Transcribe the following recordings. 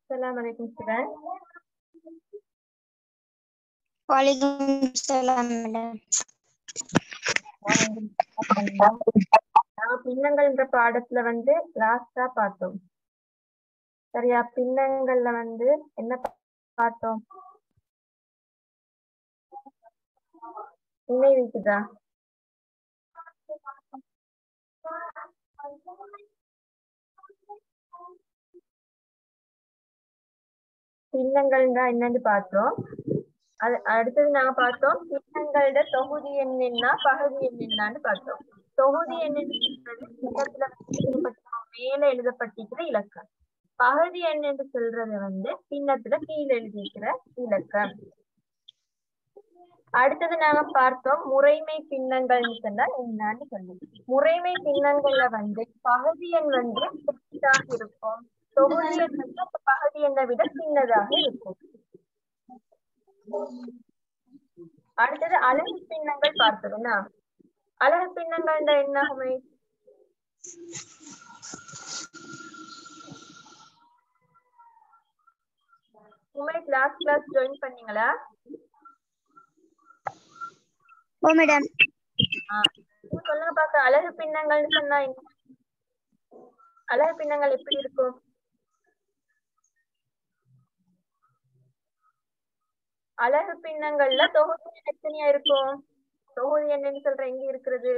السلام عليكم student. वालेकुम सलाम madam நாம பின்னங்கள் என்ற பாடத்துல வந்து லாஸ்டா பார்த்தோம் சரியா பின்னங்கள்ல வந்து என்ன பா- பார்த்தோம் நினைவுக்குதா பின்னங்கள்னா என்னன்னு பார்த்தோம் அது அடுத்தது நாங்க பார்த்தோம் பின்னங்களோட தொகுதி என்னன்னா பகுதி என்னன்னு பார்த்தோம் தொகுதி என்னன்னு சொல்றது பின்னத்துல எழுதப்பட்ட- மேல எழுதப்பட்டிருக்கிற இலக்கம் பகுதி என்னன்னு சொல்றது வந்து பின்னத்துல கீழே எழுதியிருக்கிற இலக்கம் அடுத்தது நாங்க பார்த்தோம் முறைமை பின்னங்கள்னு சொன்னா என்னன்னு சொல்லி முறைமை பின்னங்கள்ல வந்து பகுதி எண் வந்து பெரிதாக இருக்கும் தொகுதி எண் வந்து அந்த பகுதி எண்ணை விட சின்னதாக இருக்கும் அடுத்தது அழகு பின்னங்கள் பார்த்ததுன்னா அழகு பின்னங்கள்ன்ற என்ன உமை உமை கிளாஸ் கிளாஸ் ஜாயின் பண்ணீங்களா ओ मैडम ஆ. நீங்க சொல்லுங்க பாக்க அழகு பின்னங்கள்னு சொன்னா என்ன அழகு பின்னங்கள் எப்படி இருக்கும் அழகு பின்னங்கள்ல தொகுதி எண் எத்தனையா இருக்கும் தொகுதி என்னன்னு சொல்ற எங்க இருக்கிறது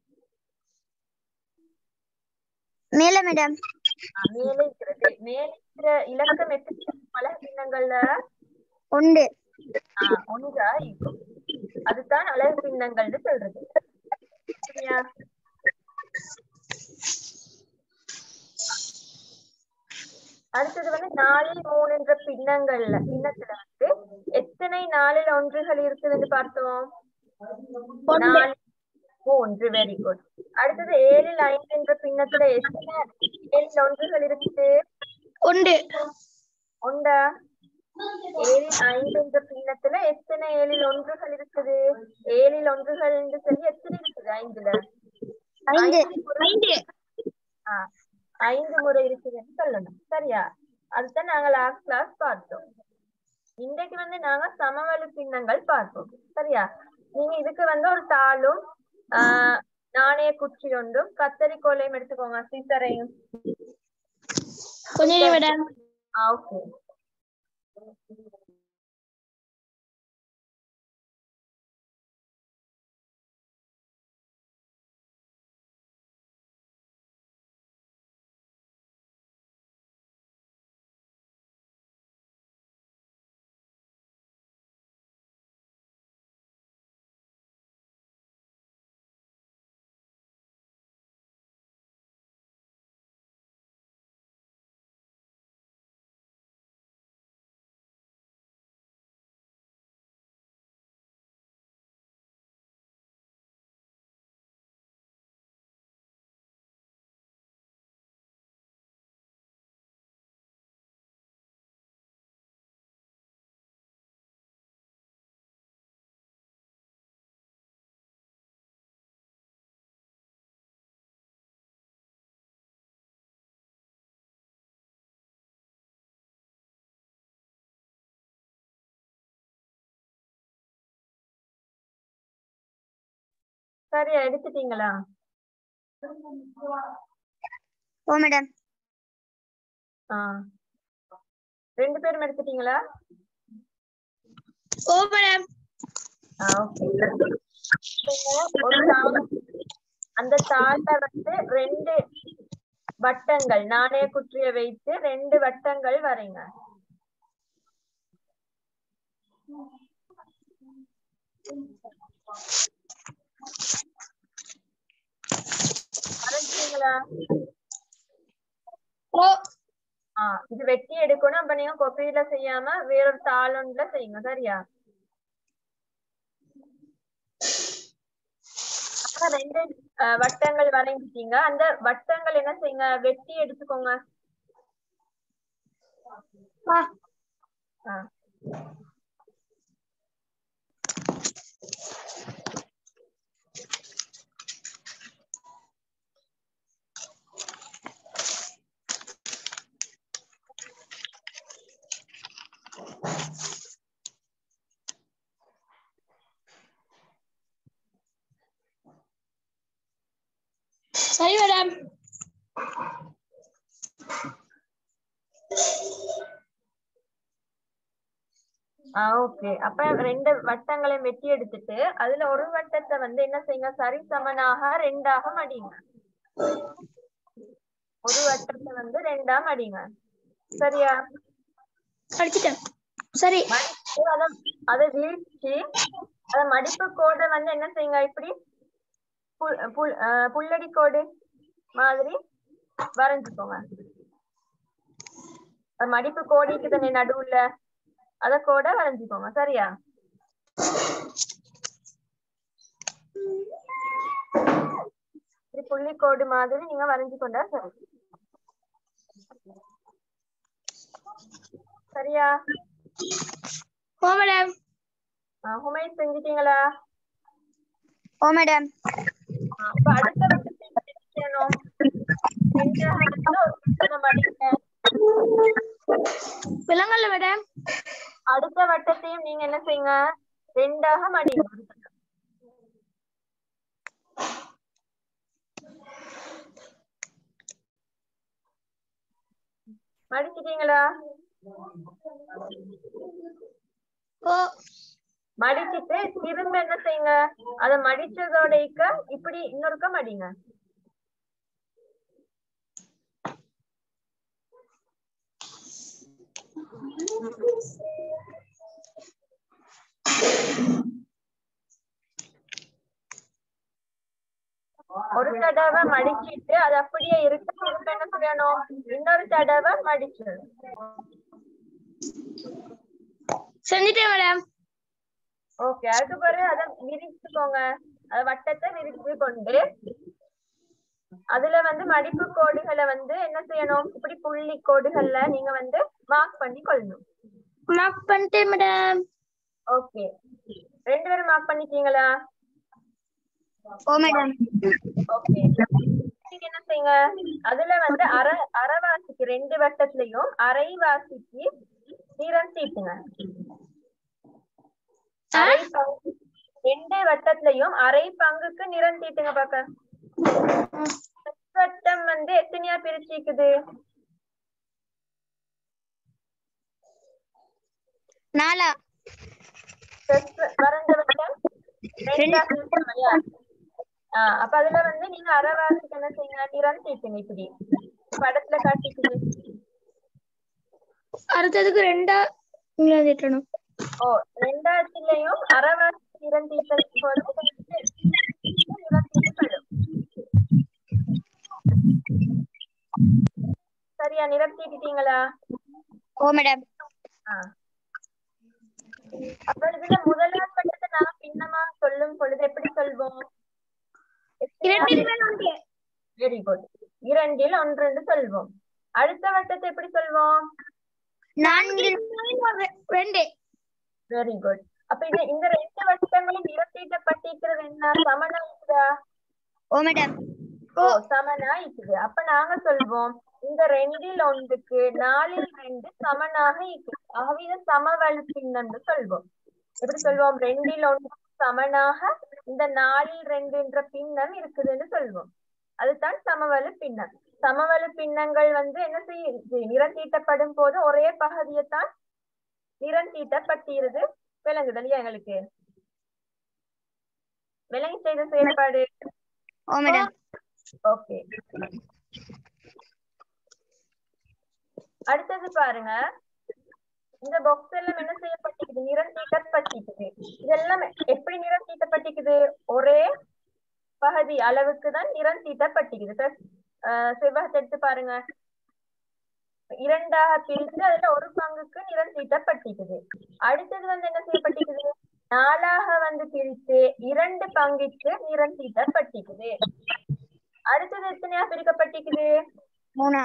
மேல மேடம் ஆ, மேலே இருக்கிறது மேலே இருக்கிற இலக்கம் எத்தனை இருக்கும் அழகு பின்னங்கள்ல உண்டு ஆ, ஒன்றா இருக்கும் அதுதான் அழகு பின்னங்கள்னு சொல்றது சரியா அடுத்தது வந்து நாலில் மூணு என்ற பின்னங்கள்ல பின்னத்துல வந்து எத்தனை நாலில் ஒன்றுகள் இருக்குதுன்னு பார்த்தோம் நாலு மூன்று வெரி குட் அடுத்தது ஏழில் ஐந்து என்ற பின்னத்துல எத்தனை ஏழில் ஒன்றுகள் இருக்குது உண்டு உண்டா ஏழில் ஐந்து என்ற பின்னத்துல எத்தனை ஏழில் ஒன்றுகள் இருக்குது ஏழில் ஒன்றுகள் என்று சொல்லி எத்தனை இருக்குது ஐந்துல ஐந்து முறை- ஐந்து ஆ, ஐந்து முறை இருக்குதுன்னு சொல்லணும் சரியா அதுதான் நாங்க லாஸ்ட் கிளாஸ் பார்த்தோம் இன்றைக்கு வந்து நாங்க சமவெளி பின்னங்கள் பார்ப்போம் சரியா நீங்க இதுக்கு வந்து ஒரு தாளும் ஆஹ் நாணய குச்சி ஒன்றும் கத்தரிக்கோலையும் எடுத்துக்கோங்க சீசரையும் கொஞ்சம் மேடம் ஓகே சரியா எடுத்துட்டீங்களா ஓ மேடம் ஆ ரெண்டு பேரும் எடுத்துட்டீங்களா ஓ மேடம் ஆ ஓகே ஒரு தாள் அந்த தாள்ல வந்து ரெண்டு வட்டங்கள் நாணய குற்றிய வைத்து ரெண்டு வட்டங்கள் வரைங்க வரைஞ்சீங்களா ஓ ஆ இது வெட்டி எடுக்கணும் அப்ப நீங்க கொப்பியில செய்யாம வேறொரு தாளொன்ல செய்யுங்க சரியா ஆனா ரெண்டு அஹ், வட்டங்கள் வரைஞ்சிட்டீங்க அந்த வட்டங்கள் என்ன செய்யுங்க வெட்டி எடுத்துக்கோங்க ஆ ஆ. ஆ ஓகே அப்ப ரெண்டு வட்டங்களை வெட்டி எடுத்துட்டு அதுல ஒரு வட்டத்தை வந்து என்ன செய்யுங்க சரி சமனாக ரெண்டாக மடிங்க ஒரு வட்டத்தை வந்து ரெண்டா மடிங்க சரியா அடிச்சிட்டேன் சரி மடிச்சு அத அதை வீழ்ச்சி அத மடிப்பு கோடை வந்து என்ன செய்யுங்க இப்படி புல் புல் அஹ் புல்லடி கோடு மாதிரி வரைஞ்சுக்கோங்க அது மடிப்பு கோடிக்கு தானே நடுவுல அத கோட வரைஞ்சுக்கோங்க சரியா இப்படி புள்ளி கோடு மாதிரி நீங்க வரைஞ்சு கொண்டா சரி சரியா ஓ மேடம் ஹுமை செஞ்சிட்டீங்களா ஓ மேடம் ஆ, இப்ப அடுத்த வட்டத்தை என்ன செய்யணும் ரெண்டாக இருந்தா ஒரு வட்டத்தை மடிங்க விலங்கல்ல மேடம் அடுத்த வட்டத்தையும் நீங்க என்ன செய்யுங்க ரெண்டாக மடிங்க மடிச்சிட்டீங்களா ஓ மடிச்சிட்டு திரும்ப என்ன செய்யுங்க அத மடிச்சதோட இக்க இப்படி இன்னொருக்க மடிங்க ஒரு தடவை மடிச்சிட்டு அது அப்படியே இருக்க திரும்ப என்ன செய்யணும் இன்னொரு தடவை மடிச்சிடணும் செஞ்சுட்டேன் மேடம் ஓகே அதுக்கு பிறகு அத விரிச்சுக்கோங்க அத வட்டத்தை விரிச்சு கொண்டு அதுல வந்து மடிப்பு கோடுகளை வந்து என்ன செய்யணும் இப்படி புள்ளி கோடுகள்ல நீங்க வந்து மார்க் பண்ணி கொள்ளணும் மார்க் பண்ணிட்டேன் மேடம் ஓகே ரெண்டு பேரும் மார்க் பண்ணிட்டீங்களா ஓ மேடம் ஓகே நீங்க என்ன செய்யுங்க அதுல வந்து அரை அரைவாசிக்கு ரெண்டு வட்டத்திலையும் அரைவாசிக்கு நிறம் தீட்டுங்க அரை பங்கு ரெண்டு வட்டத்திலையும் அரை பங்குக்கு நிறம் தீட்டுங்க பாக்க வட்டம் வந்து எத்தனையா பிரிச்சிக்குது நாலா First வரைஞ்ச வட்டம் ரெண்டா பிரிச்சோம் இல்லையா? ஆஹ் அப்ப அதுல வந்து நீங்க அரைவாசிக்கு என்ன செய்யுங்க நிறம் தீட்டுங்க இப்படி படத்துல காட்டிக்குது அடுத்ததுக்கு ரெண்டா இங்க திட்டணும் ஓ ரெண்டாயிரத்திலையும் அரைவாசி நிறம் தீட்டல் போது நிறம் தீட்டப்படும் சரியா நிறம் தீட்டிட்டீங்களா ஓ மேடம் ஆ. அப்ப இதுல முதலாம் பட்டத்தை நாங்க பின்னமா சொல்லும் பொழுது எப்படி சொல்வோம் வெரி குட் இரண்டில் ஒன்று என்று சொல்வோம் அடுத்த வட்டத்தை எப்படி சொல்வோம் நான்கு ரெண்டு வெரி குட் அப்ப இது இந்த ரெண்டு வட்டங்களும் நிறத்தீட்டப்பட்டிருக்கிறது என்ன சமனா இருக்குதா ஓ மேடம் ஓ சமனா இருக்குது அப்ப நாங்க சொல்வோம் இந்த ரெண்டில் ஒன்றுக்கு நாலில் ரெண்டு சமனாக இருக்குது ஆகவே இது சமவெளி பின்னம்னு சொல்வோம் எப்படி சொல்வோம் ரெண்டில் ஒன்று சமனாக இந்த நாலில் ரெண்டு என்ற பின்னம் இருக்குதுன்னு சொல்வோம் அதுதான் சமவெளி பின்னம் சமவெளி பின்னங்கள் வந்து என்ன செய்யுது நிறம் தீட்டப்படும் போது ஒரே பகுதியைத்தான் நிறம் தீட்டப்பட்டிருது விளங்குது இல்லையா எங்களுக்கு விளங்கி செய்த செயல்பாடு ஓ மேடம் ஓகே அடுத்தது பாருங்க இந்த பாக்ஸ் எல்லாம் என்ன செய்யப்பட்டிருக்குது நிறம் தீட்டப்பட்டிருக்குது இதெல்லாம் எப்படி நிறம் தீட்டப்பட்டிருக்குது ஒரே பகுதி அளவுக்கு தான் நிறம் தீட்டப்பட்டிருக்குது First, ஆஹ் செவ்வகத்தை எடுத்து பாருங்க இரண்டாக பிரித்து அதுல ஒரு பங்குக்கு நிறம் தீட்டப்பட்டிருக்குது அடுத்தது வந்து என்ன செய்யப்பட்டிருக்குது நாலாக வந்து பிரித்து இரண்டு பங்குக்கு நிறம் தீட்டப்பட்டிருக்குது அடுத்தது எத்தனையா பிரிக்கப்பட்டிருக்குது மூணா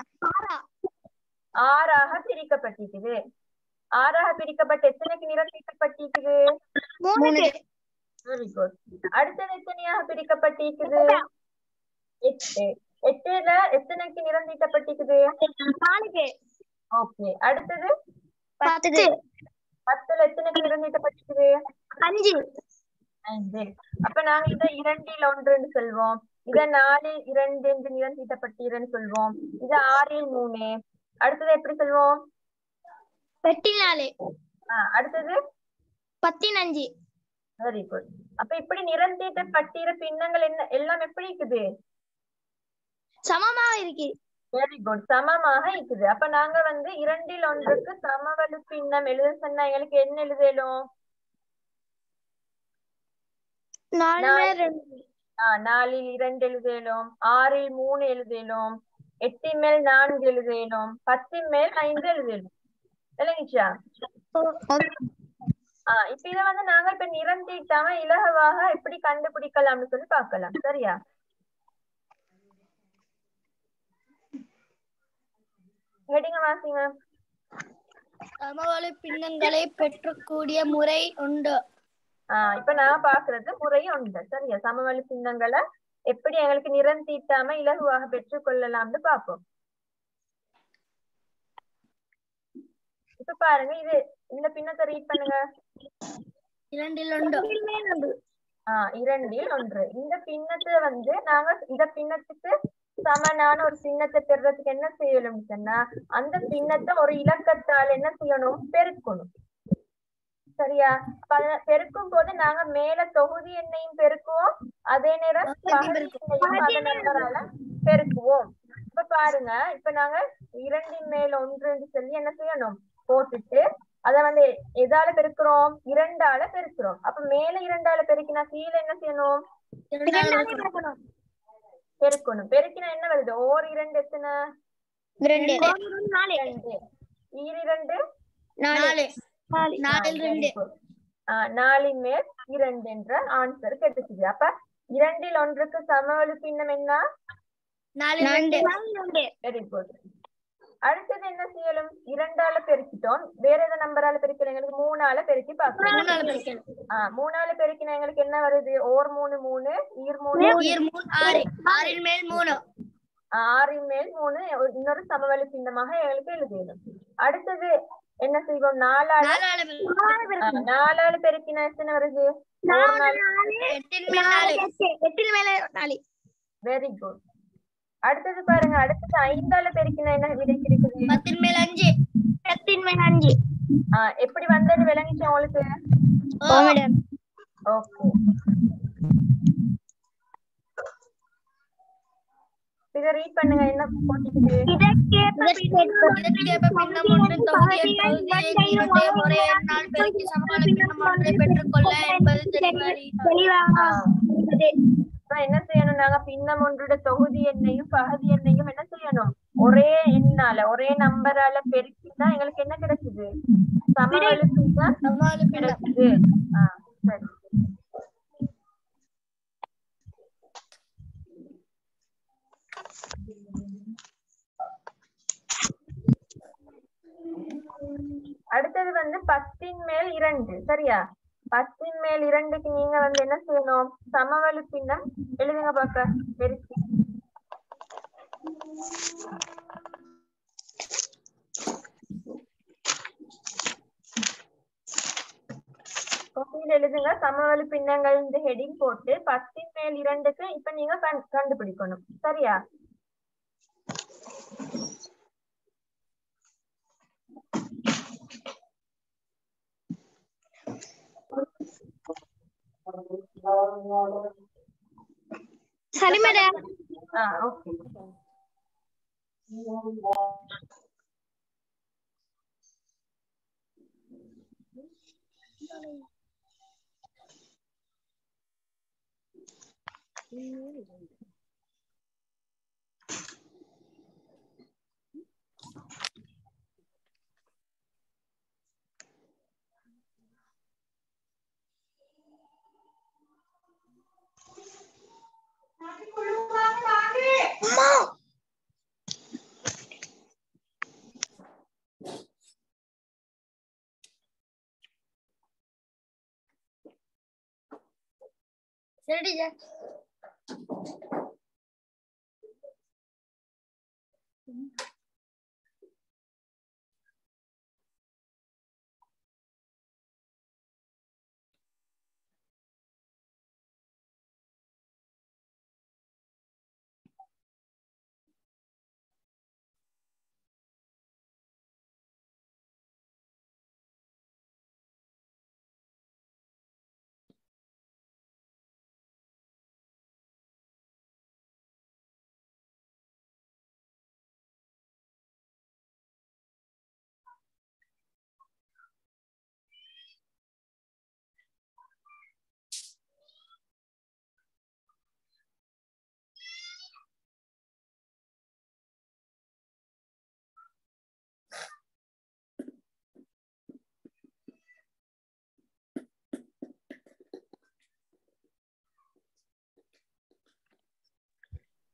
ஆறாக பிரிக்கப்பட்டிருக்குது ஆறாக பிரிக்கப்பட்ட எத்தனைக்கு நிறம் தீட்டப்பட்டிருக்குது மூணு வெரி குட் அடுத்தது எத்தனையாக பிரிக்கப்பட்டிருக்குது எட்டு எட்டுல எத்தனைக்கு நிறம் தீட்டப்பட்டிருக்குது நாலுக்கு ஓகே அடுத்தது பத்து பத்துல எத்தனைக்கு நிறம் தீட்டப்பட்டிருக்குது அஞ்சு ஐந்து அப்ப நாங்க இத இரண்டில் ஒன்றுன்னு சொல்வோம் இத நாலில் இரண்டு என்று நிறம் தீட்டப்பட்டீரன்னு சொல்வோம் இத ஆறில் மூணு அடுத்தது எப்படி சொல்வோம் எட்டு நாலு ஆஹ் அடுத்தது பதினஞ்சு வெரி குட் அப்ப இப்படி நிறந்தீட்ட பட்டிர பின்னங்கள் என்ன எல்லாம் எப்படி இருக்குது சமமாக இருக்கு வெரி குட் சமமாக இருக்குது அப்ப நாங்க வந்து இரண்டில் ஒன்றுக்கு சமவலு பின்னம் எழுத சொன்னா எங்களுக்கு என்ன எழுதலும் நாலு நாலு. மேல் ரெண்டு ஆஹ் நாலில் இரண்டு எழுதலும் ஆறில் மூணு எழுதலும் எட்டின் மேல் நான்கு எழுதலும் பத்தின் மேல் ஐந்து எழுதலும் விளங்கிச்சா ஆஹ் இப்ப இத வந்து நாங்க இப்ப நிறந்தீட்டாம இலகுவாக எப்படி கண்டுபிடிக்கலாம்னு சொல்லி பார்க்கலாம் சரியா ஹெடிங்க வாசிங்க சமவெளி பின்னங்களை பெற்றக்கூடிய முறை உண்டு ஆஹ் இப்ப நான் பாக்குறது முறையும் உண்டு சரியா சமவெளி சின்னங்களை எப்படி எங்களுக்கு நிறம் தீட்டாம இலகுவாக பெற்றுக் கொள்ளலாம்னு பார்ப்போம் இப்ப பாருங்க இது இந்த பின்னத்தை ரீட் பண்ணுங்க இரண்டில் உண்டு ஆஹ் இரண்டில் ஒன்று இந்த பின்னத்தை வந்து நாங்க இந்த பின்னத்துக்கு சமனான ஒரு சின்னத்தை பெறுறதுக்கு என்ன செய்யணும் சொன்னா அந்த பின்னத்தை ஒரு இலக்கத்தால் என்ன செய்யணும் பெருக்கணும் சரியா அப்ப அத பெருக்கும் போது நாங்க மேல தொகுதி எண்ணையும் பெருக்குவோம் அதே நேரம் பகுதி எண்ணையும் அதன் நம்பரால பெருக்குவோம் இப்ப பாருங்க இப்ப நாங்க இரண்டின் மேல் ஒன்றுன்னு சொல்லி என்ன செய்யணும் போட்டுட்டு அத வந்து எதால பெருக்குறோம் இரண்டால பெருக்குறோம் அப்ப மேல இரண்டால பெருக்கினா கீழே என்ன செய்யணும் பெருக்கணும் பெருக்கினா என்ன வருது ஓர் இரண்டு எத்தனை ரெண்டு ரெண்டு ஈர் இரண்டு நாலு ஆ, நாலில் very ரெண்டு good. ஆ, நாலின் மேல் இரண்டு என்ற ஆன்சர் கிடைச்சது அப்ப இரண்டில் ஒன்றுக்கு சமவெளி பின்னம் என்ன நாலு ரெண்டு வெரி குட் அடுத்தது என்ன செய்யலும் இரண்டால பெருக்கிட்டோம் வேற எந்த நம்பரால பெருக்கல எங்களுக்கு மூணால பெருக்கி பார்க்கணும் மூணால பெருக்கணும் ஆ, மூணால பெருக்கினா எங்களுக்கு என்ன வருது ஓர் மூணு மூணு ஈர் மூணு ஈர் மூணு ஆறு ஆறின் மேல் மூணு ஆறின் மேல் மூணு ஒரு- இன்னொரு சமவெளி பின்னமாக எங்களுக்கு எழுதிடும் அடுத்தது என்ன செய்வோம் நாலால நாலால ஆ, நாலால பெருக்கினா எத்தனை வருது ஒரு நாள் எட்டின் மேல் நாலு எட்டின் மேல நாலு வெரி குட் அடுத்தது பாருங்க அடுத்தது ஐந்தால பெருக்கினா என்ன விடை கிடைக்குது பத்தின் மேல் அஞ்சு பத்தின் மேல் அஞ்சு ஆ, எப்படி வந்தது விளங்கிச்சு உங்களுக்கு ஓ மேடம் ஓகே இத ரீட் பண்ணுங்க என்ன போட்டுக்குது இதற்கேற்ப பின்னம் ஒன்று தொகுதியை பகுதியை இரண்டையும் ஒரே எண்ணால் பெருக்கி சமகால பின்னம் ஒன்றை பெற்றுக்கொள்ள என்பது தெளிவாரி ஆ. இப்ப என்ன செய்யணும் நாங்க பின்னம் ஒன்றோட தொகுதி எண்ணையும் பகுதி எண்ணையும் என்ன செய்யணும் ஒரே எண்ணால ஒரே நம்பரால பெருக்கினா எங்களுக்கு என்ன கிடைச்சது சமவெளி பின்னம் சமகால பின்னம் கிடைச்சது ஆ, சரி அடுத்தது வந்து பத்தின் மேல் இரண்டு சரியா பத்தின் மேல் இரண்டுக்கு நீங்க வந்து என்ன செய்யணும் சமவெளி பின்னம் எழுதுங்க பாக்க பெருக்கி கொப்பியில் எழுதுங்க சமவெளி பின்னங்கள் இந்த ஹெடிங் போட்டு பத்தின் மேல் இரண்டுக்கு இப்ப நீங்க கண்- கண்டுபிடிக்கணும் சரியா சரி மேடம் ஆ ஓகே சரி டீச்சர்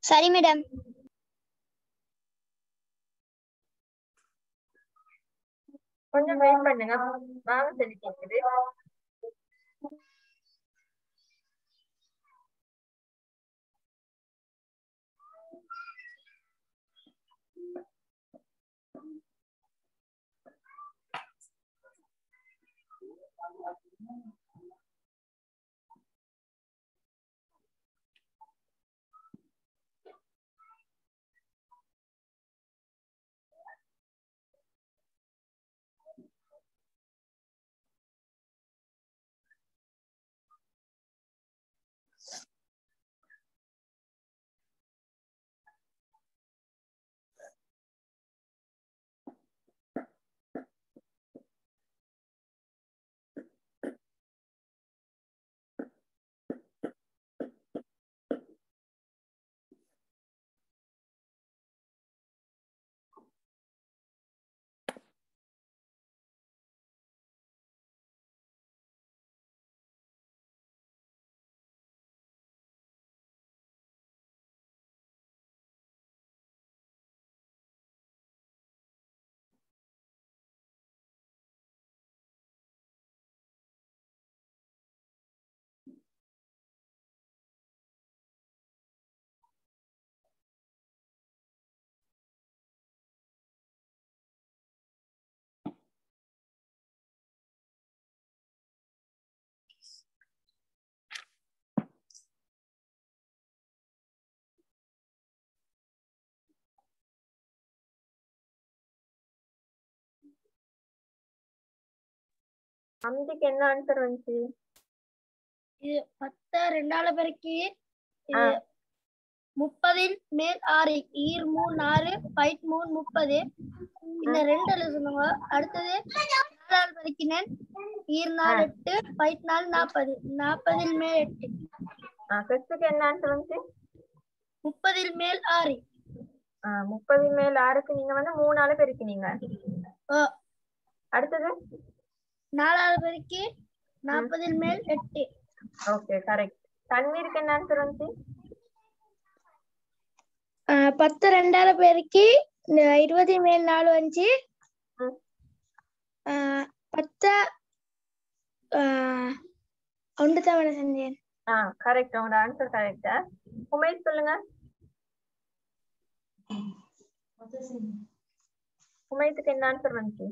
சரி மேடம் கொஞ்சம் வெயிட் பண்ணுங்க வாங்க சொல்லி கேக்குது அம்திக்கு என்ன ஆன்சர் வந்துச்சு இது பத்த ரெண்டால பெருக்கி ஆ. இது முப்பதில் மேல் ஆறு ஈர் மூணு ஆறு பைட் மூணு முப்பது இந்த ரெண்டு எழுதணுங்க அடுத்தது நாலால் பெருக்கினேன் ஈர் நாலு எட்டு பைட் நாலு நாற்பது நாற்பதில் மேல் எட்டு ஃபர்ஸ்ட்டுக்கு என்ன ஆன்சர் வந்துச்சு முப்பதில் மேல் ஆறு ஆ, முப்பது மேல் ஆறுக்கு நீங்க வந்து மூணால பெருக்கினீங்க ஓ, அடுத்தது நாலால் பெருக்கி நாற்பதில் மேல் எட்டு ஓகே கரெக்ட் தண்ணீருக்கு என்ன ஆன்சர் வந்துச்சு ஆ, பத்து ரெண்டால பெருக்கி இருபது மேல் நாலு அஞ்சு ம். ஆ, பத்த ஒன்று தவணை செஞ்சேன் ஆ கரெக்ட் உங்களோட ஆன்சர் கரெக்டா உமேஷ் சொல்லுங்க உமேஷுக்கு என்ன ஆன்சர் வந்துச்சு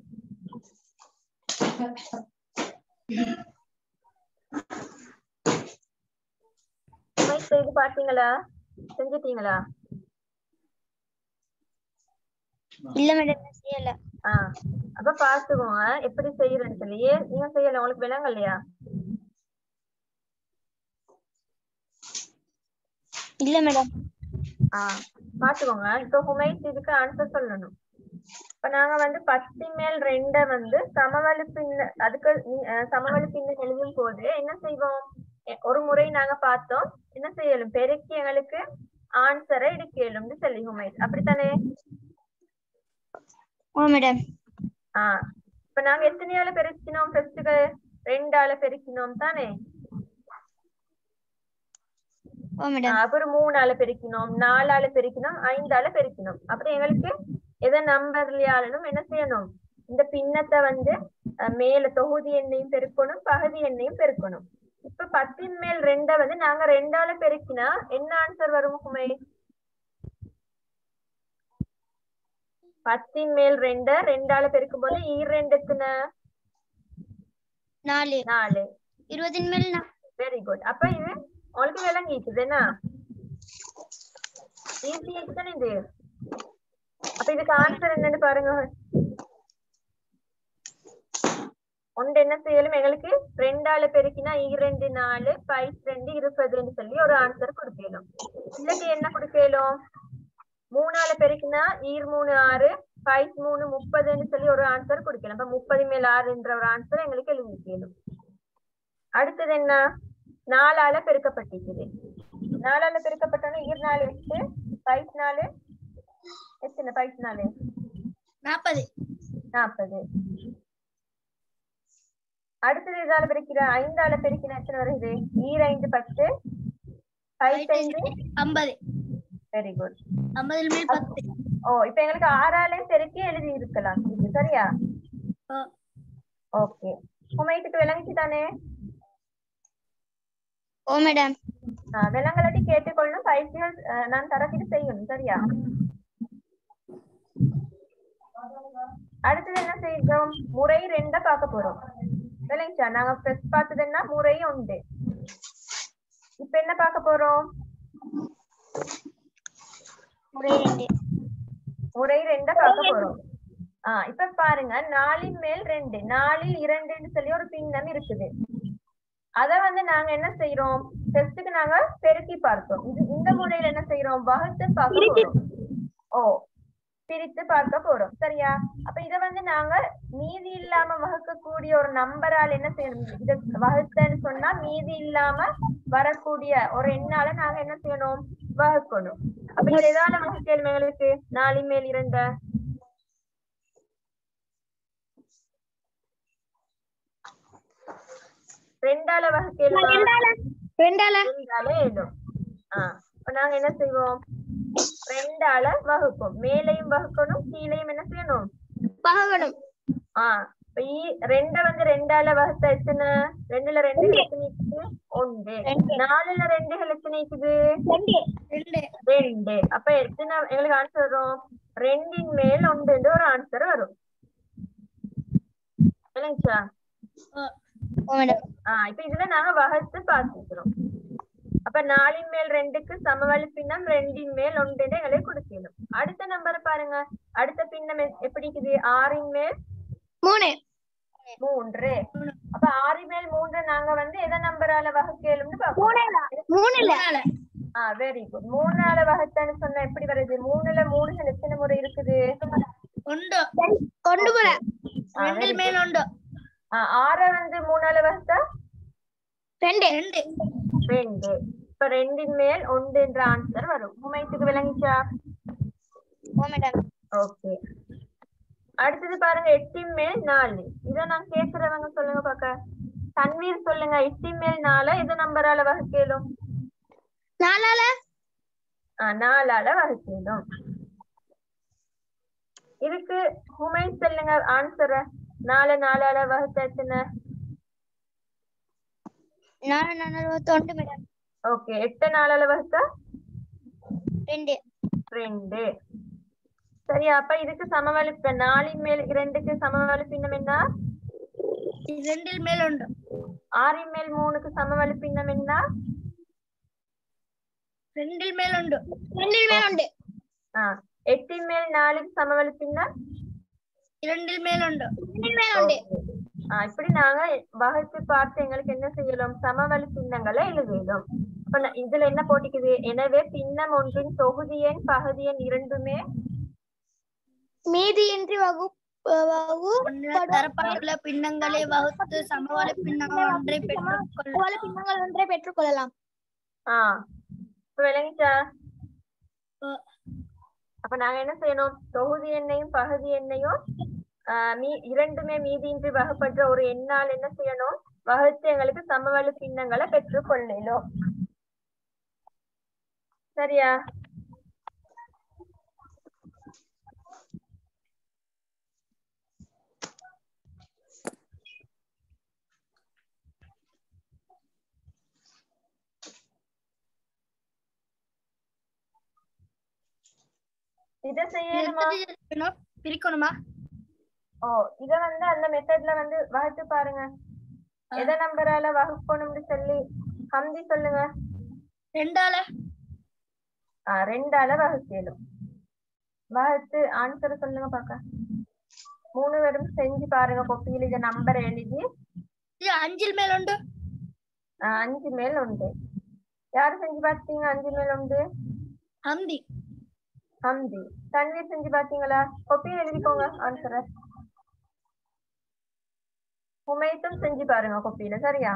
உமேஷ் செய்து பாத்தீங்களா செஞ்சிட்டீங்களா இல்ல மேடம் செய்யல ஆ அப்ப பாத்துக்கோங்க எப்படி செய்யறேன்னு சொல்லி ஏன் நீங்க செய்யல உங்களுக்கு விளங்க இல்லையா இல்ல மேடம் ஆ பாத்துக்கோங்க இப்ப ஹுமைஸ் இதுக்கு ஆன்சர் சொல்லணும் இப்ப நாங்க வந்து பத்து மேல் ரெண்ட வந்து சமவெளி பின்ன அதுக்கு நீ- அஹ் சமவெளி பின்ன எழுதும் போது என்ன செய்வோம் எ- ஒரு முறை நாங்க பார்த்தோம் என்ன செய்யலும் பெருக்கி எங்களுக்கு ஆன்சரை எடுக்கலும்னு சொல்லி ஹுமைஸ் அப்படித்தானே ஓ மேடம் ஆ இப்ப நாங்க எத்தனையால பெருக்கினோம் ஃபர்ஸ்ட்டுக்கு ரெண்டால பெருக்கினோம் தானே ஓ மேடம் அப்புறம் மூணால பெருக்கினோம் நாலால பெருக்கினோம் ஐந்தால பெருக்கினோம் அப்புறம் எங்களுக்கு எதை நம்பர்லயாலும் என்ன செய்யணும் இந்த பின்னத்தை வந்து அஹ், மேல தொகுதி எண்ணையும் பெருக்கணும் பகுதி எண்ணையும் பெருக்கணும் இப்ப பத்தின் மேல் ரெண்ட வந்து நாங்க ரெண்டால பெருக்கினா என்ன ஆன்சர் வரும் குமை பத்தின் மேல் ரெண்ட ரெண்டால பெருக்கும் போது ஈரெண்டு எத்தனை நாலு நாலு இருபதின் மேல் நா- வெரி குட் அப்ப இது உங்களுக்கு விளங்கிக்குது என்ன ஈஸி தானே இது அப்ப இதுக்கு ஆன்சர் என்னன்னு பாருங்க ஒன்று என்ன செய்யலும் எங்களுக்கு ரெண்டால பெருக்கினா இரண்டு நாலு பைஸ் ரெண்டு இருபதுன்னு சொல்லி ஒரு ஆன்சர் கொடுக்கலும் இல்லாட்டி என்ன கொடுக்கலும் மூணால பெருக்கினா ஈர் மூணு ஆறு பைஸ் மூணு முப்பதுன்னு சொல்லி ஒரு ஆன்சர் கொடுக்கலாம் அப்ப முப்பது மேல் ஆறுன்ற ஒரு ஆன்சர் எங்களுக்கு எழுதிக்கலும் அடுத்தது என்ன நாலால பெருக்கப்பட்டிருக்குது நாலால பெருக்கப்பட்டோன்னா ஈர் நாலு எட்டு பைஸ் நாலு எத்தனை பைஸ் நாலு நாற்பது நாற்பது அடுத்தது இதால பெருக்கிற ஐந்தால பெருக்கின எத்தனை வருது ஈர் ஐந்து பத்து பைஸ் ஐந்து ஐம்பது வெரி குட் ஐம்பதில் மேல் பத்து ஓ இப்ப எங்களுக்கு ஆறாலையும் பெருக்கி எழுதி இருக்கலாம் இது சரியா ஆ. ஓகே உமைத்துக்கு விளங்கிச்சு தானே ஓ மேடம் ஆ, விலங்கலாட்டி கேட்டுக்கொள்ளணும் பயிற்சிகள் அஹ், நான் தரக்கிட்டு செய்யணும் சரியா அடுத்தது என்ன செய்கிறோம் முறை ரெண்ட பார்க்க போறோம் விளங்கிச்சா நாங்க ஃபர்ஸ்ட் பார்த்ததுன்னா முறை உண்டு இப்ப என்ன பார்க்க போறோம் முறை ரெண்டு முறை ரெண்ட பார்க்க போறோம் ஆ இப்ப பாருங்க நாலின் மேல் ரெண்டு நாலில் இரண்டுன்னு சொல்லி ஒரு பின்னம் இருக்குது அத வந்து நாங்க என்ன செய்யறோம் டெஸ்டுக்கு நாங்க பெருக்கி பார்த்தோம் இது இந்த முறையில என்ன செய்யறோம் வகுத்து பார்க்க போறோம் ஓ பிரித்து பார்க்க போறோம் சரியா அப்ப இத வந்து நாங்க மீதி இல்லாம வகுக்கக்கூடிய ஒரு நம்பரால் என்ன செய்யணும் இத வகுத்தன்னு சொன்னா மீதி இல்லாம வரக்கூடிய ஒரு எண்ணால நாங்க என்ன செய்யணும் வகுக்கணும் அப்ப இது எதால வகுக்கணும் எங்களுக்கு நாலு மேல் இரண்ட ரெண்டால வகுக்கலுமா ரெண்டால ரெண்டால எழுதும் ஆஹ் இப்ப நாங்க என்ன செய்வோம் ரெண்டால வகுப்போம் மேலையும் வகுக்கணும் கீழையும் என்ன செய்யணும் பகவனும் ஆஹ் இப்ப ஈ- ரெண்ட வந்து ரெண்டால வகுத்தா எத்தனை ரெண்டுல ரெண்டு எத்தனை இருக்குது ஒன்று நாலுல ரெண்டு எத்தனை இருக்குது ரெண்டு ரெண்டு ரெண்டு அப்ப எத்தனை எங்களுக்கு ஆன்சர் வரும் ரெண்டின் மேல் ஒன்று ஒரு ஆன்சர் வரும் இல்லைங்களா ஓ மேடம் ஆஹ் இப்ப இதுல நாங்க வகுத்து பார்த்துக்கிறோம் அப்ப நாலின் மேல் ரெண்டுக்கு சமவெளி பின்னம் ரெண்டின் மேல் ஒன்று எங்களுக்கு கொடுக்கணும் அடுத்த நம்பர் பாருங்க அடுத்த பின்னம் எ- எப்படி இருக்குது ஆறின் மேல் மூணு மூன்று அப்ப ஆறு மேல் மூன்று நாங்க வந்து எதை நம்பரால வகுக்கலும்னு பாப்போம் மூணு இல்ல மூணால ஆஹ் வெரி குட் மூணால வகுத்தன்னு சொன்னா எப்படி வருது மூணுல மூணுகள் எத்தனை முறை இருக்குது ஒன்று கொண்டு போற ஆ, very ரெண்டில் good. மேல் ஒன்று ஆஹ் ஆற வந்து மூணால வகுத்தா ரெண்டு ரெண்டு ரெண்டு இப்ப ரெண்டின் மேல் ஒன்று என்ற ஆன்சர் வரும் உமைத்துக்கு விளங்கிச்சா ஓ மேடம் ஓகே அடுத்தது பாருங்க எட்டின் மேல் நாலு இத நான் கேக்குறவங்க சொல்லுங்க பாக்க தன்வீர் சொல்லுங்க எட்டின் மேல் நாலு எது நம்பரால வகுக்கலும் நாலால ஆஹ் நாலால வகுக்கலும் இதுக்கு உமை சொல்லுங்க ஆன்சர நாலு நாலால வகுத்த எத்தனை நாலு நாலு அறுபத்தொண்டு மேடம் ஓகே எட்டு நாலால வகுத்தா ரெண்டு ரெண்டு சரி அப்ப இதுக்கு சமவெளி இப்ப நாலின் மேல் இரண்டுக்கு சமவெளி பின்னம் என்ன ரெண்டில் மேல் ஒன்று ஆறின் மேல் மூணுக்கு சமவெளி பின்னம் என்ன ரெண்டில் மேல் ஒன்று ரெண்டில் மேல் உண்டு ஆஹ் எட்டின் மேல் நாலுக்கு சமவெளி பின்னம் இரண்டில் மேல் ஒன்று ரெண்டில் மேல் உண்டு ஆஹ் இப்படி நாங்க வகுத்து பார்த்து எங்களுக்கு என்ன செய்யலாம் சமவெளி பின்னங்களை எழுதிடும் அப்ப ந- இதுல என்ன போட்டிக்குது எனவே பின்னம் ஒன்றின் தொகுதி எண் பகுதி எண் இரண்டுமே மீதியின்றி வகுப்பு வகு ஒன்றில் தரப்பட்டுள்ள பின்னங்களை வகுத்து சமவெளி பின்னங்கள் ஒன்றை பெற்றுக்கொள்ள பல பின்னங்கள் ஒன்றை பெற்றுக்கொள்ளலாம் ஆஹ் இப்ப விளங்கிச்சா அஹ் அப்ப நாங்க என்ன செய்யணும் தொகுதி எண்ணையும் பகுதி எண்ணையும் ஆஹ் மீ இரண்டுமே மீதியின்றி வகுப்பற்ற ஒரு எண்ணால் என்ன செய்யணும் வகுத்து எங்களுக்கு சமவெளி பின்னங்களை பெற்றுக்கொள்ளலும் சரியா இத செய்யணுமா பிரிக்கணும். பிரிக்கணுமா ஓ இத வந்து அந்த மெத்தட்ல வந்து வகுத்து பாருங்க எதை நம்பரால வகுக்கணும்னு சொல்லி கம்பி சொல்லுங்க ரெண்டால ஆ ரெண்டால வகுக்கலும் வகுத்து ஆன்சர் சொல்லுங்க பாக்க மூணு பேரும் செஞ்சு பாருங்க கொப்பியில இத நம்பர் எழுதி இது அஞ்சில் மேல் ஒன்று ஆ, அஞ்சு மேல் உண்டு யாரு செஞ்சு பார்த்தீங்க அஞ்சு மேல் உண்டு ஹம்தி ஹம்தி தன்வீர் செஞ்சு பாத்தீங்களா கொப்பியில் எழுதிக்கோங்க ஆன்சரை உமைத்தும் செஞ்சு பாருங்க கொப்பியில சரியா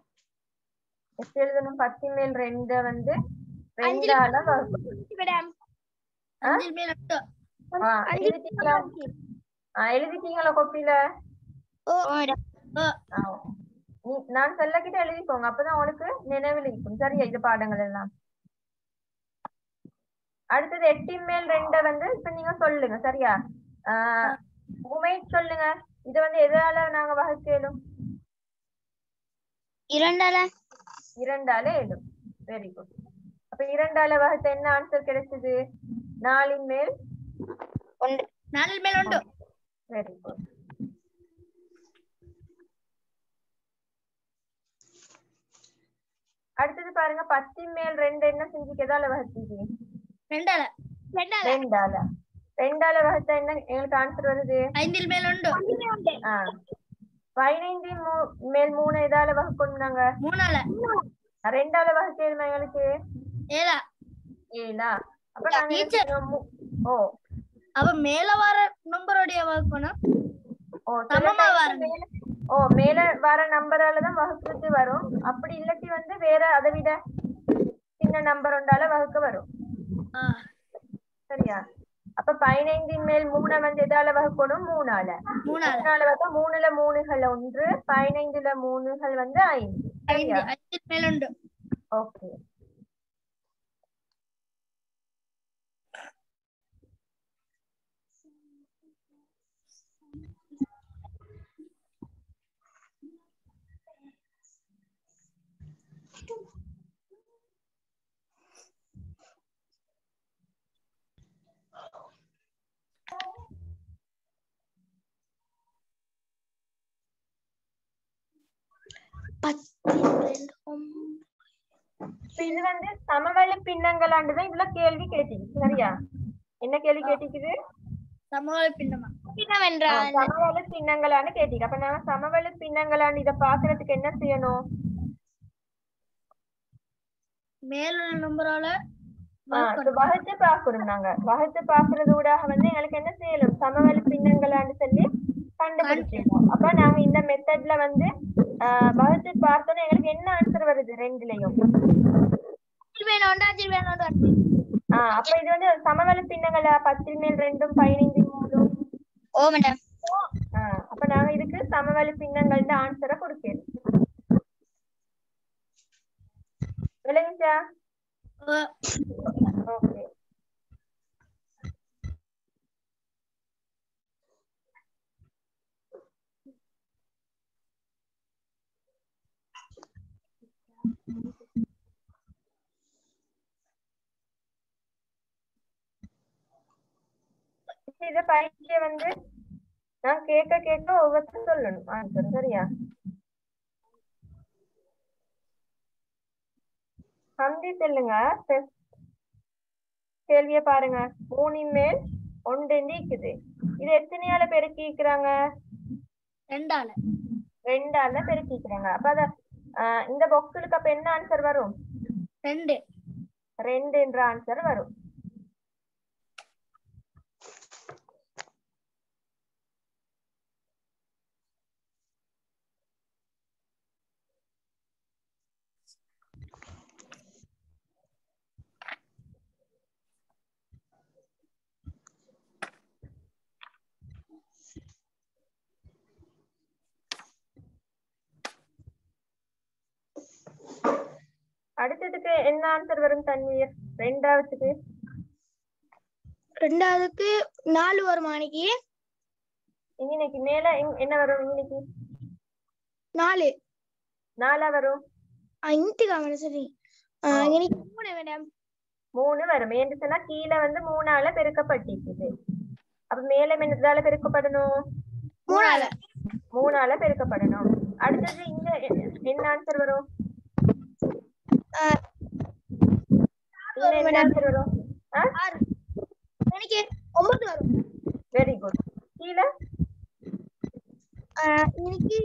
எப்படி எழுதணும் பத்து மேல் ரெண்டு வந்து ரெண்டால வகுக்கணும் மேடம் அஞ்சில் மேல் எட்டு ஆ, எழுதிட்டீங்களா ஆ, எழுதிட்டீங்களா கொப்பில ஓ மேடம் ஆ. நீ- நான் சொல்லக்கிட்ட எழுதிக்கோங்க அப்பதான் உனக்கு நினைவில் இருக்கும் சரியா இது பாடங்கள் எல்லாம் அடுத்தது எட்டின் மேல் ரெண்ட வந்து இப்ப நீங்க சொல்லுங்க சரியா ஆஹ் உமைட் சொல்லுங்க இது வந்து எதால நாங்க வகுக்கலும் இரண்டால இரண்டால ஏழும் வெரி குட் அப்ப இரண்டால வகுத்த என்ன ஆன்சர் கிடைச்சது நாலின் மேல் ஒன்று நாலில் மேல் உண்டு வெரி குட் அடுத்தது பாருங்க பத்தின் மேல் ரெண்டு என்ன செஞ்சு எதால வகுத்தீங்க ரெண்டால ரெண்டால ரெண்டால ரெண்டால வகுத்தா என்ன எங்களுக்கு ஆன்சர் வருது ஐந்தில் மேல் உண்டு ஆ பதினைந்து மூ- மேல் மூணு எதால வகுக்கணும் நாங்க மூணால ரெண்டால வகுக்கணுமா எங்களுக்கு ஏழா ஏழா அப்ப நாங்க என்ன Teacher. செய்யணும்? மூ- ஓ அப்ப மேல வர நம்பருடைய வகுக்கணும் ஓ சில சமமா time வரணும். மேல ஓ மேல வர நம்பரால தான் வகுக்கிறது வரும் அப்படி இல்லாட்டி வந்து வேற அதை விட சின்ன நம்பர் ஒன்றால வகுக்க வரும் ஆ, சரியா அப்ப பதினைந்தின் மேல் மூணை வந்து எதால வகுக்கணும் மூணால மூணால மூணால வகுத்தா மூணுல மூணுகள் ஒன்று பதினைந்துல மூணுகள் வந்து ஐந்து ஐந்து சரியா ஐந்தில் மேல் உண்டு ஓகே இப்ப இது வந்து சமவெளி பின்னங்களாண்டுதான் இதுல கேள்வி கேட்டீங்க சரியா என்ன கேள்வி கேட்டிக்குது சமவெளி பின்னமா என்னவென்றால் சமவெளி பின்னங்களான்னு கேட்டீங்க அப்ப நாங்க சமவெளி பின்னங்களான்னு இத பாக்குறதுக்கு என்ன செய்யணும் மேலுள்ள நம்பரால ஆ, இப்ப வகுத்து பாக்கணும் நாங்க வகுத்து பாக்குறது ஊடாக வந்து எங்களுக்கு என்ன செய்யணும் சமவெளி பின்னங்களான்னு சொல்லி கண்டுபிடிச்சிருக்கோம் அப்ப நாங்க இந்த மெத்தட்ல வந்து ஆ, வகுத்து பார்த்தோன்னா எங்களுக்கு என்ன ஆன்சர் வருது ரெண்டுலயும் அஞ்சில் மேல் ஒன்று அஞ்சில் மேல் ஒன்று அஞ்சு. ஆ அப்ப இது வந்து சமவெளி பின்னங்களா பத்தில் மேல் ரெண்டும் பதினைந்து மூணும் ஓ மேடம் ஆ, அப்ப நாங்க இதுக்கு சமவெளி பின்னங்கள்னு ஆன்சரை கொடுக்கணும் விளங்குச்சா ஓகே இத பரீட்சை வந்து நான் கேட்க கேட்க ஒவ்வொருத்தரும் சொல்லணும் ஆன்சர் சரியா ஹம்தி சொல்லுங்க செஸ் கேள்விய பாருங்க மூணின் மேல் ஒன்று நீக்குது இது எத்தனையால பெருக்கிக்கிறாங்க ரெண்டால ரெண்டால பெருக்கிக்கிறாங்க அப்ப அத ஆஹ் இந்த பாக்ஸுக்கு அப்ப என்ன ஆன்சர் வரும் ரெண்டு ரெண்டு என்ற ஆன்சர் வரும் அடுத்ததுக்கு என்ன ஆன்சர் வரும் தன்வீர் ரெண்டாவதுக்கு ரெண்டாவதுக்கு நாலு வரும் அன்னைக்கு இன்னைக்கு மேல இங்க- என்ன வரும் இன்னைக்கு நாலு நாலா வரும் இன்ட்டுக்காம சரி ஆ, இன்னைக்கு மூணு மேடம் மூணு வரும் ஏன்னு சொன்னா கீழே வந்து மூணால பெருக்கப்பட்டிருக்குது அப்ப மேல என்னதால பெருக்கப்படணும் மூணால மூணால பெருக்கப்படணும் அடுத்தது இங்க எ- என்ன ஆன்சர் வரும் ஆ, இதுல என்ன ஆன்சர் வரும் ஆறு எனக்கு ஒன்பது வரும் வெரி குட் கீழே ஆ, இன்னைக்கு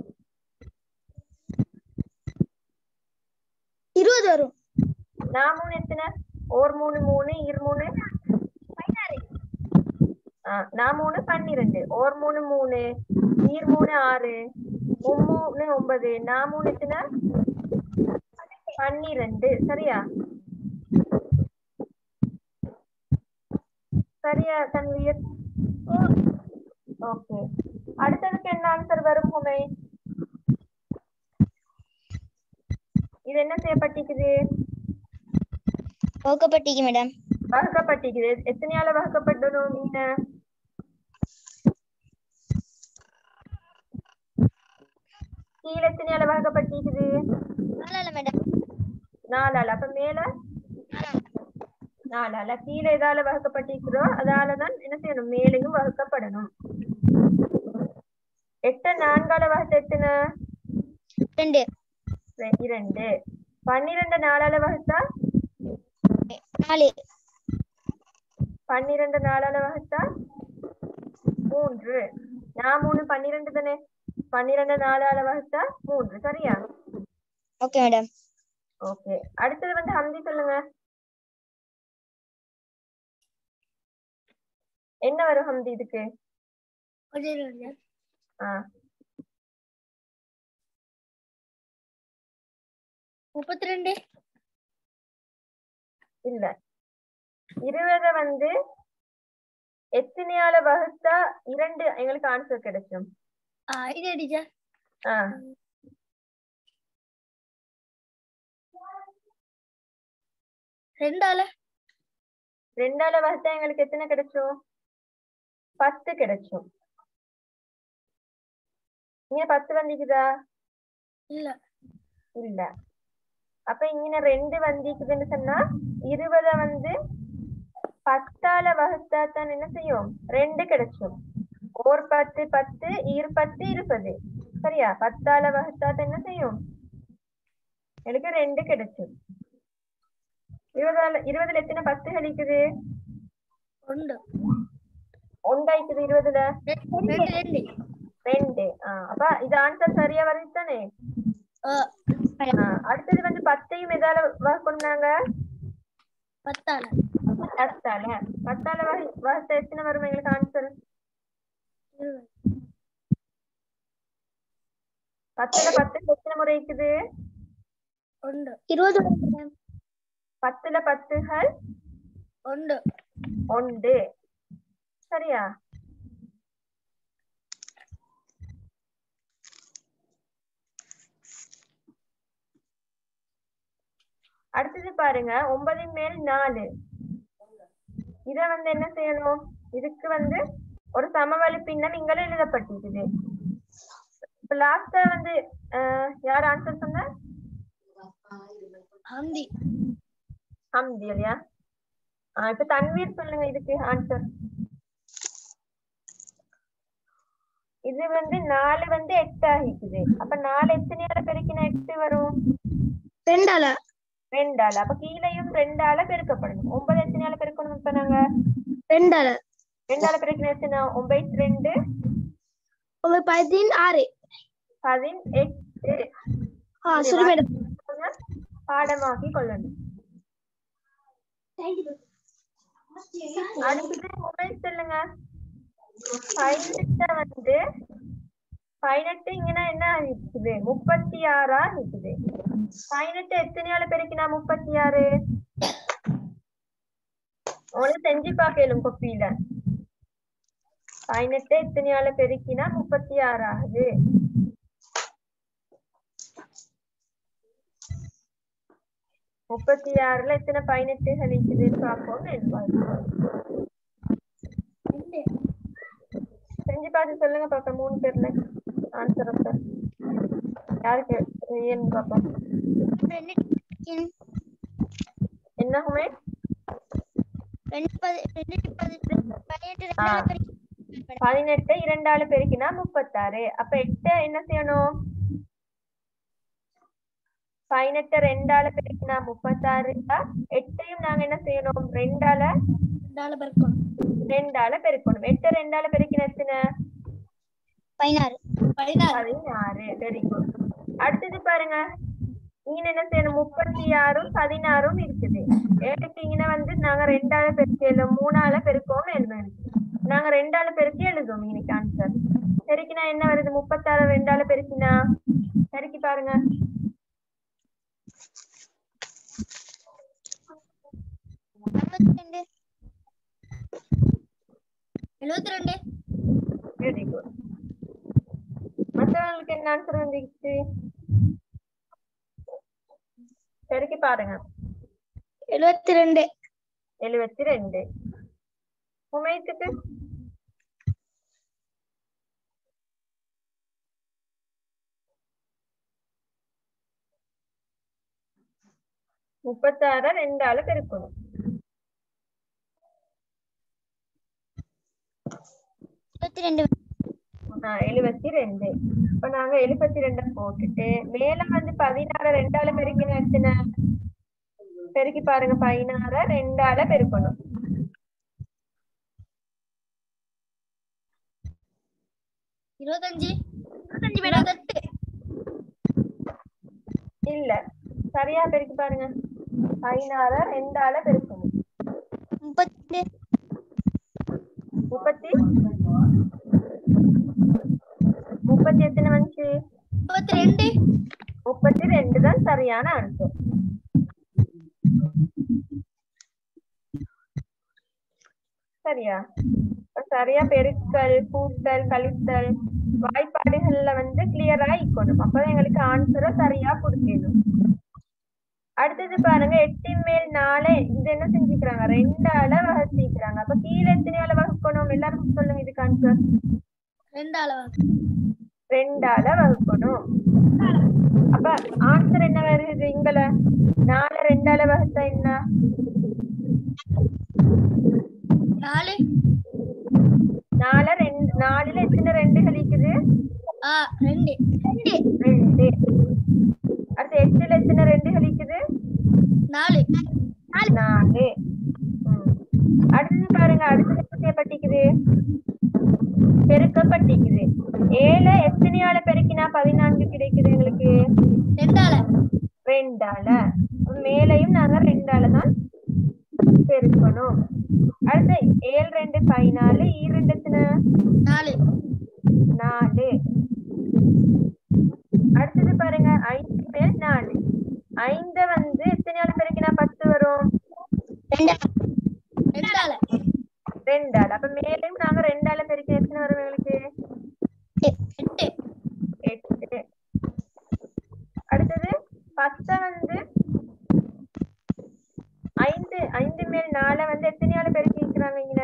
இருபது வரும் நான் மூணு எத்தனை ஓர் மூணு மூணு இரு மூணு பதினாறு ஆ, நான் மூணு பன்னிரெண்டு ஓர் மூணு மூணு ஈர் மூணு ஆறு மூணு ஒன்பது நான் மூணு எத்தனை பன்னிரெண்டு சரியா சரியா தன்வீர் ஓகே அடுத்ததுக்கு என்ன ஆன்சர் வரும் ஹுமை இது என்ன செய்யப்பட்டிருக்குது வகுக்கப்பட்டிக்கு மேடம் வகுக்கப்பட்டிருக்குது எத்தனையால வகுக்கப்படணும் நீங்க கீழே எத்தனையால வகுக்கப்பட்டிருக்குது நாலால மேடம் நாலால அப்ப மேல நாலால கீழே எதால வகுக்கப்பட்டிருக்கிறோ அதாலதான் என்ன செய்யணும் மேலையும் வகுக்கப்படணும் எட்ட நான்கால வகுத்து எத்தனை ரெண்டு ரெ- இரண்டு பன்னிரண்டு நாலால வகுத்தா நாலு பன்னிரண்டு நாலால வகுத்தா மூன்று நான் மூணு பன்னிரண்டு தானே பன்னிரண்டு நாலால வகுத்தா மூன்று சரியா ஓகே மேடம் ஓகே அடுத்தது வந்து ஹம்தி சொல்லுங்க என்ன வரும் ஹம்தி இதுக்கு ஆ முப்பத்தி ரெண்டு இல்ல இருபத வந்து எத்தனையால வகுத்தா இரண்டு எங்களுக்கு ஆன்சர் கிடைக்கும் இது டீச்சர் ஆ ரெண்டால ரெண்டால வகுத்தா எங்களுக்கு எத்தனை கிடைக்கும் பத்து கிடைக்கும் இங்க பத்து வந்திக்குதா இல்ல இல்ல அப்ப இங்க ரெண்டு வந்திக்குதுன்னு சொன்னா இருபத வந்து பத்தால வகுத்தா தான் என்ன செய்யும் ரெண்டு கிடைக்கும் ஓர் பத்து பத்து ஈர் பத்து இருபது சரியா பத்தால வகுத்தா தான் என்ன செய்யும் எனக்கு ரெண்டு கிடைக்கும் இருபதால இருபதுல எத்தனை பத்து கழிக்குது ஒன்று ஒன்றாய்க்குது இருபதுல ரெண்டு ரெண்டு ரெண்டு ஆஹ் அப்ப இது ஆன்சர் சரியா வருது தானே ஆ, ஆஹ் அடுத்தது வந்து பத்தையும் எதால வகுக்கணும் நாங்க பத்தால பத்தால பத்தால வகை வகுத்த எத்தனை வரும் எங்களுக்கு ஆன்சர் இருபது பத்துல பத்து எத்தனை முறை இருக்குது ஒன்று இருபது மேடம் பத்துல பத்துகள் ஒன்று ஒன்று சரியா அடுத்தது பாருங்க ஒன்பதின் மேல் நாலு இத வந்து என்ன செய்யணும் இதுக்கு வந்து ஒரு சமவெளி பின்னம் இங்கெல்லாம் எழுதப்பட்டிருக்குது இப்ப லாஸ்டா வந்து அஹ், யார் ஆன்சர் சொன்ன ஹந்தி ஹம்தி இல்லையா ஆஹ் இப்ப தன்வீர் சொல்லுங்க இதுக்கு ஆன்சர் இது வந்து நாலு வந்து எட்டு ஆகிக்குது அப்ப நாலு எத்தனையால பெருக்கினா எட்டு வரும் ரெண்டால ரெண்டால அப்ப கீழையும் ரெண்டால பெருக்கப்படணும் ஒன்பது எத்தனையால பெருக்கணும் இப்ப நாங்க ரெண்டால ரெண்டால பெருக்கின எத்தனை ஒன்பது ரெண்டு ஒரு பதினாறு பதினெட்டு ஆ சரி மேடம் பாடமாக்கி கொள்ளணும் அடுத்தது மொபைல் சொல்லுங்க பதினெட்ட வந்து பதினெட்டு இங்கன்னா என்ன நிக்குது முப்பத்தி ஆறா நிக்குது பதினெட்டு எத்தனையால பெருக்கினா முப்பத்தி ஆறு உங்களுக்கு செஞ்சு பார்க்கலும் கொப்பியில பதினெட்டு எத்தனையால பெருக்கினா முப்பத்தி ஆறு ஆகுது முப்பத்தி ஆறுல எத்தனை பதினெட்டு கழிக்குதுன்னு பார்ப்போம் ரெண்டு செஞ்சு பார்த்து சொல்லுங்க பாப்பா மூணு பேர்ல ஆன்சர் அப்ப யாருக்கு ஏன்னு பாப்போம் ரெண்டு என்னகுமே ரெண்டு பதி- ரெண்டு பதி- பதினெட்டு ஆ. ரெண்டால பெருக்கி- பதினெட்டு இரண்டால பெருக்கினா முப்பத்தாறு அப்ப எட்டு என்ன செய்யணும் பதினெட்டு ரெண்டால பெருக்கினா முப்பத்தாறு எட்டையும் நாங்க என்ன செய்யணும் ரெண்டால ரெண்டால பெருக்கணும் ரெண்டால பெருக்கணும் எட்டு ரெண்டால பெருக்கின எத்தனை பதினாறு பதினாறு பதினாறு வெரி குட் அடுத்தது பாருங்க இங்க என்ன செய்யணும் முப்பத்தி ஆறும் பதினாறும் இருக்குது ஏழுக்கு இங்க வந்து நாங்க ரெண்டால பெருக்கி எழுதும் மூணால பெருக்கோம்னு எழுதணும் நாங்க ரெண்டால பெருக்கி எழுதுவோம் இன்னைக்கு ஆன்சர் பெருக்கினா என்ன வருது முப்பத்தாறு ரெண்டால பெருக்கினா பெருக்கி பாருங்க அறுபத்தி ரெண்டு எழுபத்தி ரெண்டு வெரி குட் மற்றவங்களுக்கு என்ன ஆன்சர் வந்துச்சு பெருக்கி பாருங்க எழுபத்தி ரெண்டு எழுபத்தி ரெண்டு உமைத்துக்கு முப்பத்தாறு ரெண்டால பெருக்கணும் எழுபத்தி ரெண்டு ஆஹ் எழுபத்தி ரெண்டு இப்ப நாங்க எழுபத்தி ரெண்ட போட்டுட்டு மேல வந்து பதினாறு ரெண்டால பெருக்கின எத்தனை பெருக்கி பாருங்க பதினாற ரெண்டால பெருக்கணும் இருபத்தஞ்சு இருபத்தெட்டு இல்ல சரியா பெருக்கி பாருங்க பதினாற ரெண்டால பெருக்கணும் முப்பத்தி முப்பத்தி முப்பத்தி எத்தனை வந்துச்சு முப்பத்தி ரெண்டு முப்பத்தி ரெண்டு தான் சரியான ஆன்சர் சரியா இப்ப சரியா பெருக்கல் கூட்டல் கழித்தல் வாய்ப்பாடுகள்ல வந்து கிளியரா இருக்கணும் அப்பதான் எங்களுக்கு ஆன்சரை சரியா கொடுக்கணும் அடுத்தது பாருங்க எட்டின் மேல் நாலு இது என்ன செஞ்சுக்கிறாங்க ரெண்டால வகுத்திக்கிறாங்க அப்ப கீழே எத்தனையால வகுக்கணும் எல்லாரும் சொல்லுங்க இதுக்கு ஆன்சர் ரெண்டு அளவா ரெண்டால வகுக்கணும் அப்ப ஆன்சர் என்ன வருது இங்கல நாலு ரெண்டால வகுத்தா என்ன நாலு நால ரெண்டு நாலுல எத்தனை ரெண்டு கழிக்குது ஆ ரெண்டு ரெண்டு ரெண்டு அடுத்து எட்டுல எத்தனை ரெண்டு கழிக்குது நாலு நாலு ம். அடுத்தது பாருங்க அடுத்தது எப்படி பட்டிக்குது பெருக்கப்பட்டிக்குது ஏழு எத்தனையால பெருக்கினா பதினான்கு கிடைக்குது எங்களுக்கு ரெண்டால ரெண்டால அப்ப மேலையும் நாங்க ரெண்டால தான் பெருக்கணும் அடுத்து ஏழு ரெண்டு பதினாலு ஈ ரெண்டு எத்தனை நாலு நாலு அடுத்தது பாருங்க ஐந்து மேல் நாலு ஐந்த வந்து எத்தனையால பெருக்கினா பத்து வரும் ரெண்டால ரெண்டால அப்ப மேலையும் நாங்க ரெண்டால பெருக்கினா எத்தனை வரும் எங்களுக்கு எட்டு எட்டு அடுத்தது பத்த வந்து ஐந்து ஐந்து மேல் நாலை வந்து எத்தனையால பெருக்கி இருக்கிறாங்க இங்க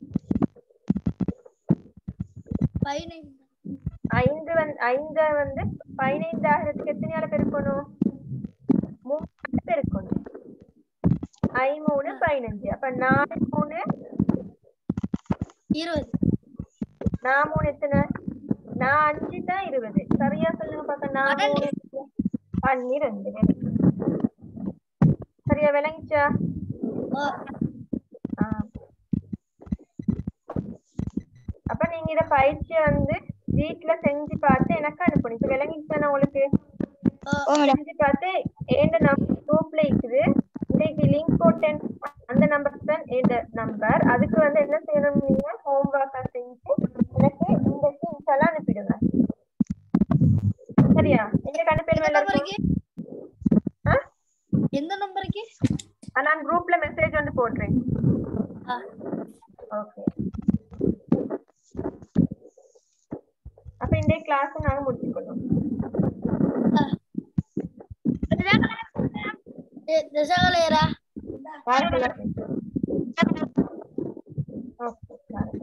பதினைந்து ஐந்து வந்து ஐந்த வந்து பதினைந்து ஆகிறதுக்கு எத்தனையால பெருக்கணும் மூணு பெருக்கணும் ஐ மூணு பதினஞ்சு அப்ப நாலு மூணு இருபது நான் மூணு எத்தனை நான் அஞ்சு தான் இருபது சரியா சொல்லுங்க பாக்க நான் மூணு பன்னிரெண்டு சரியா விளங்கிச்சா ஓ ஆ. அப்ப நீங்க இத பயிற்சியை வந்து வீட்ல செஞ்சு பார்த்து எனக்கு அனுப்பணும் இப்ப விளங்கிச்சானா உங்களுக்கு ஓ செஞ்சு பார்த்து ஏண்ட நம்பர் குரூப்ல இருக்குது இன்னைக்கு லிங்க் போட்டேன் அந்த நம்பர் தான் ஏண்ட நம்பர் அதுக்கு வந்து என்ன செய்யணும் நீங்க ஹோம் ஒர்க்கா செஞ்சு எனக்கு இந்த ஸ்கிரீன்ஸ் எல்லாம் அனுப்பிடுங்க சரியா எங்களுக்கு அனுப்பிடுவேன் எந்த எல்லாருக்கும் நம்பருக்கு ஆ? எந்த நம்பருக்கு ஆ, நான் குரூப்ல மெசேஜ் வந்து போடுறேன் ஆ ஓகே அப்ப இந்த கிளாஸ் நாங்க முடிச்சுக்கணும் தசகலையரா வாழ்க்கை ஓகே